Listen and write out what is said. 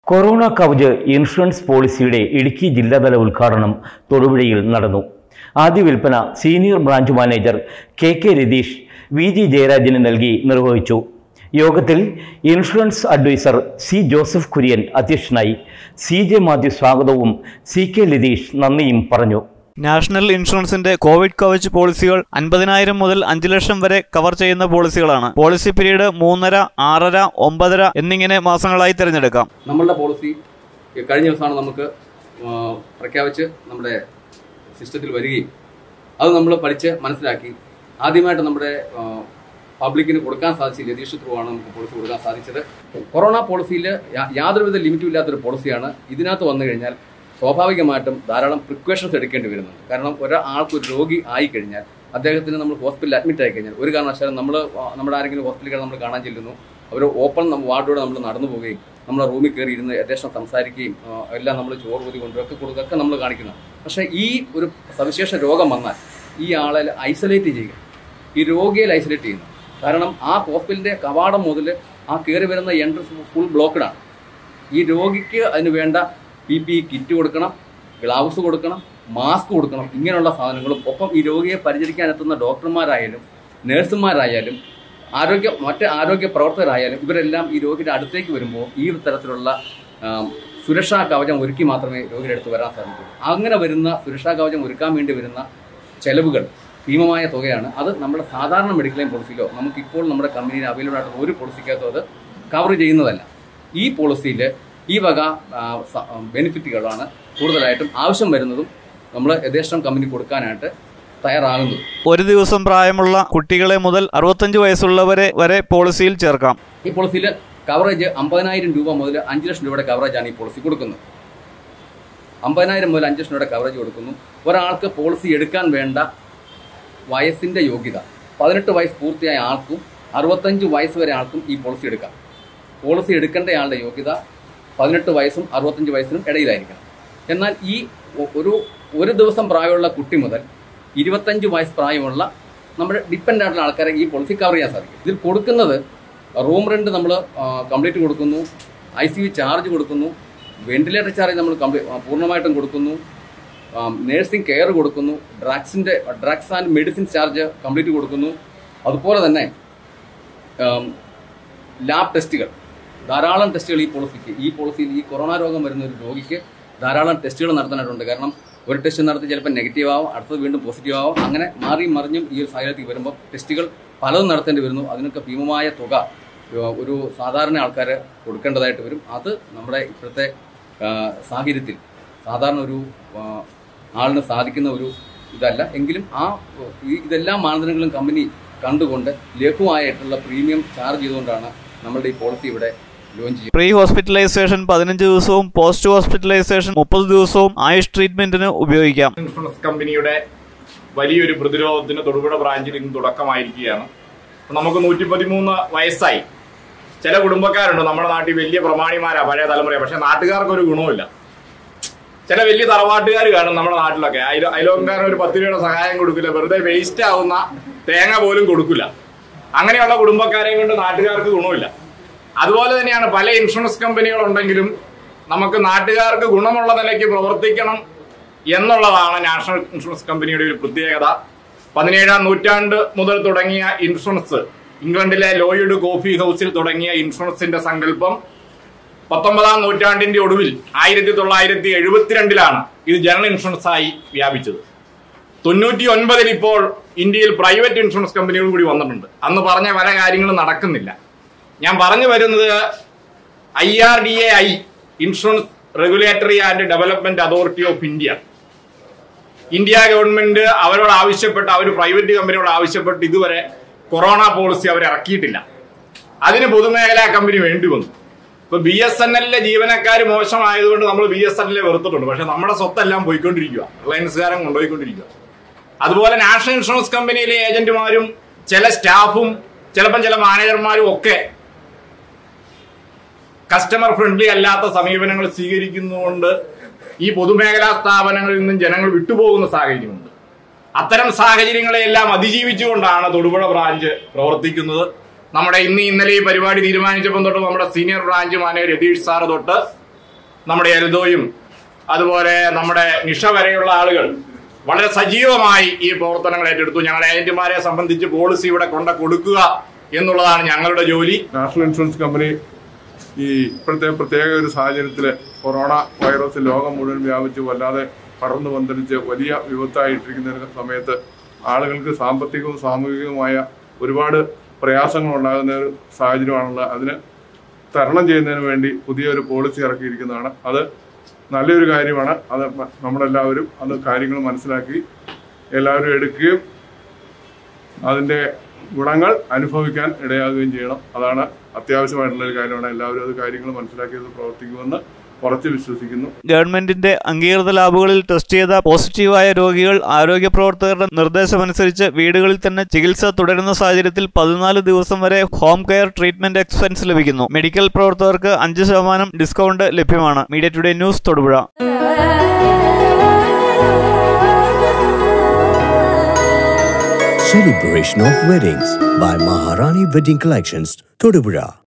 Corona Kavach insurance പോളിസിയുടെ ഇടുക്കി ജില്ലാതല ഉദ്ഘാടനം തൊടുപുഴയിൽ നടന്നു ആദ്യ വിൽപ്പന senior branch manager K K Ratheesh V G ജയരാജന് നൽകി നിർവഹിച്ചു യോഗത്തിൽ insurance advisor C Joseph Kurian അധ്യക്ഷനായി സി ജെ മാത്യു സ്വാഗതവും സി കെ ലതീഷ് നന്ദിയും പറഞ്ഞു നാഷണൽ ഇൻഷുറൻസിന്റെ കോവിഡ് കവച് പോളിസികൾ അൻപതിനായിരം മുതൽ അഞ്ച് ലക്ഷം വരെ കവർ ചെയ്യുന്ന പോളിസികളാണ് പോളിസി പീരീഡ് മൂന്നര ആറര ഒമ്പതര എന്നിങ്ങനെ മാസങ്ങളായി തിരഞ്ഞെടുക്കാം നമ്മളുടെ പോളിസി ഈ കഴിഞ്ഞ ദിവസമാണ് നമുക്ക് ആ, പ്രഖ്യാപിച്ച് നമ്മുടെ സിസ്റ്റത്തിൽ വരികയും അത് നമ്മൾ പഠിച്ച് മനസ്സിലാക്കി ആദ്യമായിട്ട് നമ്മുടെ ആ, പബ്ലിക്കിന് കൊടുക്കാൻ സാധിച്ച രതീഷ് ത്രൂ ആണ് നമുക്ക് പോളിസി കൊടുക്കാൻ സാധിച്ചത് കൊറോണ പോളിസിയിൽ യാ- യാതൊരുവിധ ലിമിറ്റും ഇല്ലാത്തൊരു പോളിസിയാണ് ഇതിനകത്ത് വന്നു കഴിഞ്ഞാൽ സ്വാഭാവികമായിട്ടും ധാരാളം പ്രിക്കോഷൻസ് എടുക്കേണ്ടി വരുന്നുണ്ട് കാരണം ഒരാൾക്ക് ഒരു രോഗി ആയി കഴിഞ്ഞാൽ അദ്ദേഹത്തിന് നമ്മൾ ഹോസ്പിറ്റലിൽ അഡ്മിറ്റ് ആയി കഴിഞ്ഞാൽ ഒരു കാരണവശാലും നമ്മൾ നമ്മുടെ ആരെങ്കിലും ഹോസ്പിറ്റലിൽ നമ്മൾ കാണാൻ ചെല്ലുന്നു അവർ ഓപ്പൺ വാർഡിലൂടെ നമ്മൾ നടന്നു പോവുകയും നമ്മളെ റൂമിൽ കയറി ഇരുന്ന് യഥേഷ്ടം സംസാരിക്കുകയും ആ, എല്ലാം നമ്മൾ ചോറ് ഊതി കൊണ്ടുവരൊക്കെ കൊടുക്കുകയൊക്കെ നമ്മൾ കാണിക്കുന്നു പക്ഷേ ഈ ഒരു സവിശേഷ രോഗം വന്നാൽ ഈ ആളെ ഐസൊലേറ്റ് ചെയ്യുക ഈ രോഗിയെ ഐസൊലേറ്റ് ചെയ്യുന്നു കാരണം ആ ഹോസ്പിറ്റലിന്റെ കവാടം മുതൽ ആ കയറി വരുന്ന എൻട്രൻസ് ഫുൾ ബ്ലോക്കഡാണ് ഈ രോഗിക്ക് അതിന് വേണ്ട പി പി കിറ്റ് കൊടുക്കണം ഗ്ലൗസ് കൊടുക്കണം മാസ്ക് കൊടുക്കണം ഇങ്ങനെയുള്ള സാധനങ്ങളും ഒപ്പം ഈ രോഗിയെ പരിചരിക്കാൻ എത്തുന്ന ഡോക്ടർമാരായാലും നഴ്സുമാരായാലും ആരോഗ്യ മറ്റ് ആരോഗ്യ പ്രവർത്തകരായാലും ഇവരെല്ലാം ഈ രോഗിയുടെ അടുത്തേക്ക് വരുമ്പോൾ ഈ തരത്തിലുള്ള ആം, സുരക്ഷാ കവചം ഒരുക്കി മാത്രമേ രോഗിയുടെ അടുത്ത് വരാൻ സാധിക്കൂ അങ്ങനെ വരുന്ന സുരക്ഷാ കവചം ഒരുക്കാൻ വേണ്ടി വരുന്ന ചെലവുകൾ ഭീമമായ തുകയാണ് അത് നമ്മുടെ സാധാരണ മെഡിക്ലെയിം ക്ലെയിം പോളിസിയിലോ നമുക്കിപ്പോൾ നമ്മുടെ കമ്പനിയിൽ അവൈലബിൾ ആയിട്ടുള്ള ഒരു പോളിസിക്കകത്തും അത് കവർ ചെയ്യുന്നതല്ല ഈ പോളിസിയിൽ ഈ വക ആ, സ- ബെനിഫിറ്റുകളാണ് കൂടുതലായിട്ടും ആവശ്യം വരുന്നതും നമ്മൾ യഥേഷ്ടം കമ്പനി കൊടുക്കാനായിട്ട് തയ്യാറാകുന്നത് ഒരു ദിവസം പ്രായമുള്ള കുട്ടികളെ മുതൽ അറുപത്തഞ്ച് വയസ്സുള്ളവരെ വരെ പോളിസിയിൽ ചേർക്കാം ഈ പോളിസിയിൽ കവറേജ് അമ്പതിനായിരം രൂപ മുതൽ അഞ്ച് ലക്ഷം രൂപയുടെ കവറേജാണ് ഈ പോളിസി കൊടുക്കുന്നത് അമ്പതിനായിരം മുതൽ അഞ്ച് ലക്ഷം രൂപയുടെ കവറേജ് കൊടുക്കുന്നു ഒരാൾക്ക് പോളിസി എടുക്കാൻ വേണ്ട വയസ്സിന്റെ യോഗ്യത പതിനെട്ട് വയസ്സ് പൂർത്തിയായ ആൾക്കും അറുപത്തഞ്ച് വയസ്സ് വരെ ആൾക്കും ഈ പോളിസി എടുക്കാം പോളിസി എടുക്കേണ്ട ആളുടെ യോഗ്യത പതിനെട്ട് വയസ്സും അറുപത്തഞ്ച് വയസ്സിനും ഇടയിലായിരിക്കണം എന്നാൽ ഈ ഒ- ഒരു ഒരു ദിവസം പ്രായമുള്ള കുട്ടി മുതൽ ഇരുപത്തഞ്ച് വയസ്സ് പ്രായമുള്ള നമ്മുടെ ഡിപ്പെൻഡ് ആയിട്ടുള്ള ആൾക്കാരെ ഈ പോളിസി കവർ ചെയ്യാൻ സാധിക്കും ഇതിൽ കൊടുക്കുന്നത് റൂം റെന്റ് നമ്മൾ കംപ്ലീറ്റ് കൊടുക്കുന്നു ഐ സി യു ചാർജ് കൊടുക്കുന്നു വെന്റിലേറ്റർ ചാർജ് നമ്മൾ കംപ്ലീറ്റ് പൂർണ്ണമായിട്ടും കൊടുക്കുന്നു നേഴ്സിംഗ് കെയർ കൊടുക്കുന്നു ഡ്രഗ്സിന്റെ drugs and medicine charge complete കൊടുക്കുന്നു അതുപോലെ തന്നെ ലാബ് ടെസ്റ്റുകൾ ധാരാളം ടെസ്റ്റുകൾ ഈ പോളിസിക്ക് ഈ പോളിസിയിൽ ഈ കൊറോണ രോഗം വരുന്ന ഒരു രോഗിക്ക് ധാരാളം ടെസ്റ്റുകൾ നടത്താനായിട്ടുണ്ട് കാരണം ഒരു ടെസ്റ്റ് നടത്തി ചിലപ്പോൾ നെഗറ്റീവ് ആവും അടുത്തത് വീണ്ടും പോസിറ്റീവ് ആവും അങ്ങനെ മാറിയും മറിഞ്ഞും ഈ ഒരു സാഹചര്യത്തിൽ വരുമ്പോൾ ടെസ്റ്റുകൾ പലതും നടത്തേണ്ടി വരുന്നു അതിനൊക്കെ ഭീമമായ തുക ഏഹ്, ഒരു സാധാരണ ആൾക്കാർ കൊടുക്കേണ്ടതായിട്ട് വരും അത് നമ്മുടെ ഇപ്പോഴത്തെ ആ, സാഹചര്യത്തിൽ സാധാരണ ഒരു ആ, ആളിന് സാധിക്കുന്ന ഒരു ഇതല്ല എങ്കിലും ആ ഈ ഇതെല്ലാ മാനദണ്ഡങ്ങളും കമ്പനി കണ്ടുകൊണ്ട് ലഘുവായിട്ടുള്ള പ്രീമിയം ചാർജ് ചെയ്തുകൊണ്ടാണ് നമ്മളുടെ ഈ പോളിസി ഇവിടെ ലോഞ്ച് ചെയ്യുന്നത് പ്രീ ഹോസ്പിറ്റലൈസേഷൻ പതിനഞ്ച് ദിവസവും പോസ്റ്റ് ഹോസ്പിറ്റലൈസേഷൻ മുപ്പത് ദിവസവും ആയുഷ് ട്രീറ്റ്മെന്റിന് ഉപയോഗിക്കാം ഇൻഷുറൻസ് കമ്പനിയുടെ വലിയൊരു പ്രതിരോധത്തിന് തൊടുപുഴ ബ്രാഞ്ചിൽ ഇന്ന് തുടക്കമായിരിക്കുകയാണ് അപ്പൊ നമുക്ക് നൂറ്റി പതിമൂന്ന് വയസ്സായി ചില കുടുംബക്കാരുണ്ട് നമ്മുടെ നാട്ടിൽ വലിയ പ്രമാണിമാരാ പഴയ തലമുറ പക്ഷെ നാട്ടുകാർക്ക് ഒരു ഗുണവുമില്ല ചില വലിയ തറവാട്ടുകാർ കാണും നമ്മുടെ നാട്ടിലൊക്കെ അയലോ അയലോക്കാരൻ ഒരു പത്ത് രൂപയുടെ സഹായം കൊടുക്കില്ല വെറുതെ വേസ്റ്റ് ആവുന്ന തേങ്ങ പോലും കൊടുക്കില്ല അങ്ങനെയുള്ള കുടുംബക്കാരെ കൊണ്ട് നാട്ടുകാർക്ക് ഗുണമില്ല അതുപോലെ തന്നെയാണ് പല ഇൻഷുറൻസ് കമ്പനികളുണ്ടെങ്കിലും നമുക്ക് നാട്ടുകാർക്ക് ഗുണമുള്ള നിലയ്ക്ക് പ്രവർത്തിക്കണം എന്നുള്ളതാണ് നാഷണൽ ഇൻഷുറൻസ് കമ്പനിയുടെ ഒരു പ്രത്യേകത പതിനേഴാം നൂറ്റാണ്ട് മുതൽ തുടങ്ങിയ ഇൻഷുറൻസ് ഇംഗ്ലണ്ടിലെ ലോയിഡ് കോഫി ഹൗസിൽ തുടങ്ങിയ ഇൻഷുറൻസിന്റെ സങ്കല്പം പത്തൊമ്പതാം നൂറ്റാണ്ടിന്റെ ഒടുവിൽ ആയിരത്തി തൊള്ളായിരത്തി എഴുപത്തിരണ്ടിലാണ് ഇത് ജനറൽ ഇൻഷുറൻസ് ആയി വ്യാപിച്ചത് തൊണ്ണൂറ്റി ഒൻപതിൽ ഇപ്പോൾ ഇന്ത്യയിൽ പ്രൈവറ്റ് ഇൻഷുറൻസ് കമ്പനികൾ കൂടി വന്നിട്ടുണ്ട് അന്ന് പറഞ്ഞ പല കാര്യങ്ങളും നടക്കുന്നില്ല ഞാൻ പറഞ്ഞു വരുന്നത് I R D A I insurance regulatory and development authority of India India government അവരോട് ആവശ്യപ്പെട്ട് അവർ പ്രൈവറ്റ് കമ്പനിയോട് ആവശ്യപ്പെട്ട് ഇതുവരെ കൊറോണ പോളിസി അവർ ഇറക്കിയിട്ടില്ല അതിന് പൊതുമേഖലാ കമ്പനി വേണ്ടി വന്നു ഇപ്പൊ ബി എസ് എൻ എല്ലിലെ ജീവനക്കാർ മോശമായതുകൊണ്ട് നമ്മൾ ബി എസ് എൻ എല്ലിനെ വെറുത്തിട്ടുണ്ട് പക്ഷെ നമ്മുടെ സ്വത്തെല്ലാം പോയിക്കൊണ്ടിരിക്കുക റിലയൻസുകാരൻ കൊണ്ടുപോയിക്കൊണ്ടിരിക്കുക അതുപോലെ നാഷണൽ ഇൻഷുറൻസ് കമ്പനിയിലെ ഏജന്റുമാരും ചില സ്റ്റാഫും ചിലപ്പം ചില മാനേജർമാരും ഒക്കെ കസ്റ്റമർ ഫ്രണ്ട്ലി അല്ലാത്ത സമീപനങ്ങൾ സ്വീകരിക്കുന്നതുകൊണ്ട് ഈ പൊതുമേഖലാ സ്ഥാപനങ്ങളിൽ നിന്നും ജനങ്ങൾ വിട്ടുപോകുന്ന സാഹചര്യമുണ്ട് അത്തരം സാഹചര്യങ്ങളെല്ലാം അതിജീവിച്ചുകൊണ്ടാണ് തൊടുപുഴ ബ്രാഞ്ച് പ്രവർത്തിക്കുന്നത് നമ്മുടെ ഇന്ന് ഇന്നലെ ഈ പരിപാടി തീരുമാനിച്ചപ്പോൾ തൊട്ട് നമ്മുടെ senior branch manager Ratheesh sir തൊട്ട് നമ്മുടെ എൽദോയും അതുപോലെ നമ്മുടെ നിഷ വരെയുള്ള ആളുകൾ വളരെ സജീവമായി ഈ പ്രവർത്തനങ്ങൾ ഏറ്റെടുത്തു ഞങ്ങളുടെ ഏജന്റുമാരെ സംബന്ധിച്ച് പോളിസി ഇവിടെ കൊണ്ട കൊടുക്കുക എന്നുള്ളതാണ് ഞങ്ങളുടെ ജോലി നാഷണൽ ഇൻഷുറൻസ് കമ്പനി ഈ ഇപ്പോഴത്തെ പ്രത്യേക ഒരു സാഹചര്യത്തിൽ കൊറോണ വൈറസ് ലോകം മുഴുവൻ വ്യാപിച്ച് വല്ലാതെ പടർന്നു പന്തലിച്ച് വലിയ വിപത്തായിട്ടിരിക്കുന്ന ഒരു സമയത്ത് ആളുകൾക്ക് സാമ്പത്തികവും സാമൂഹികവുമായ ഒരുപാട് പ്രയാസങ്ങൾ ഉണ്ടാകുന്ന ഒരു സാഹചര്യമാണുള്ളത് അതിന് തരണം ചെയ്യുന്നതിന് വേണ്ടി പുതിയൊരു പോളിസി ഇറക്കിയിരിക്കുന്നതാണ് അത് നല്ലൊരു കാര്യമാണ് അത് മ- നമ്മളെല്ലാവരും അത് കാര്യങ്ങൾ മനസ്സിലാക്കി എല്ലാവരും എടുക്കുകയും അതിന്റെ ഗുണങ്ങൾ അനുഭവിക്കാൻ ഇടയാകുകയും ചെയ്യണം അതാണ് അത്യാവശ്യമായിട്ടുള്ള ഒരു കാര്യമാണ് എല്ലാവരും അത് കാര്യങ്ങൾ മനസ്സിലാക്കിയത് പ്രവർത്തിക്കുമെന്ന് ഉറച്ചു വിശ്വസിക്കുന്നു ഗവൺമെന്റിന്റെ അംഗീകൃത ലാബുകളിൽ ടെസ്റ്റ് ചെയ്ത പോസിറ്റീവായ രോഗികൾ ആരോഗ്യ പ്രവർത്തകരുടെ നിർദ്ദേശമനുസരിച്ച് വീടുകളിൽ തന്നെ ചികിത്സ തുടരുന്ന സാഹചര്യത്തിൽ പതിനാല് ദിവസം വരെ ഹോം കെയർ ട്രീറ്റ്മെന്റ് എക്സ്പെൻസ് ലഭിക്കുന്നു മെഡിക്കൽ പ്രവർത്തകർക്ക് അഞ്ച് ശതമാനം ഡിസ്കൗണ്ട് ലഭ്യമാണ് media today news Thodupuzha Celebration of Weddings by Maharani Wedding Collections, Todupuzha.